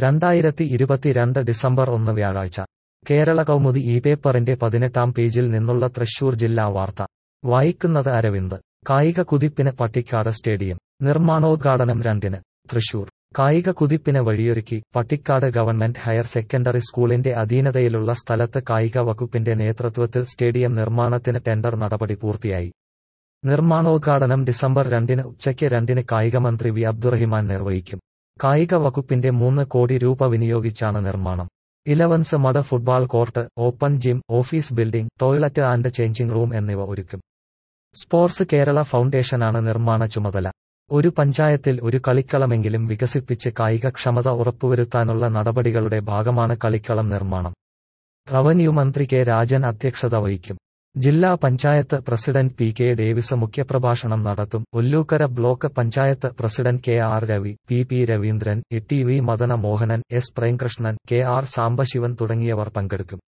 രണ്ടായിരത്തി ഇരുപത്തിരണ്ട് ഡിസംബർ ഒന്ന് വ്യാഴാഴ്ച കേരള കൗമുദി ഈ പേപ്പറിന്റെ പതിനെട്ടാം പേജിൽ നിന്നുള്ള തൃശൂർ ജില്ലാ വാർത്ത വായിക്കുന്നത് അരവിന്ദ് കായിക കുതിപ്പിന് പട്ടിക്കാട് സ്റ്റേഡിയം നിർമ്മാണോദ്ഘാടനം രണ്ടിന് തൃശൂർ കായിക കുതിപ്പിന് വഴിയൊരുക്കി പട്ടിക്കാട് ഗവൺമെന്റ് ഹയർ സെക്കൻഡറി സ്കൂളിന്റെ അധീനതയിലുള്ള സ്ഥലത്ത് കായിക വകുപ്പിന്റെ നേതൃത്വത്തിൽ സ്റ്റേഡിയം നിർമ്മാണത്തിന് ടെൻഡർ നടപടി പൂർത്തിയായി നിർമ്മാണോദ്ഘാടനം ഡിസംബർ രണ്ടിന് ഉച്ചയ്ക്ക് രണ്ടിന് കായികമന്ത്രി വി അബ്ദുറഹിമാൻ നിർവഹിക്കും കായിക വകുപ്പിന്റെ മൂന്ന് കോടി രൂപ വിനിയോഗിച്ചാണ് നിർമ്മാണം elevens mud football court open gym office building toilet and changing room എന്നിവ ഒരുക്കും സ്പോർട്സ് കേരള ഫൗണ്ടേഷനാണ് നിർമ്മാണ ചുമതല ഒരു പഞ്ചായത്തിൽ ഒരു കളിക്കളമെങ്കിലും വികസിപ്പിച്ച് കായികക്ഷമത ഉറപ്പുവരുത്താനുള്ള നടപടികളുടെ ഭാഗമാണ് കളിക്കളം നിർമ്മാണം റവന്യൂ മന്ത്രി കെ രാജൻ അധ്യക്ഷത വഹിക്കും ജില്ലാ panchayat president P K Davis മുഖ്യപ്രഭാഷണം നടത്തും Ollukkara block panchayat president K R Ravi P P Raveendran E T V Madana Mohanan S Premkrishnan K R Sambasivan തുടങ്ങിയവർ പങ്കെടുക്കും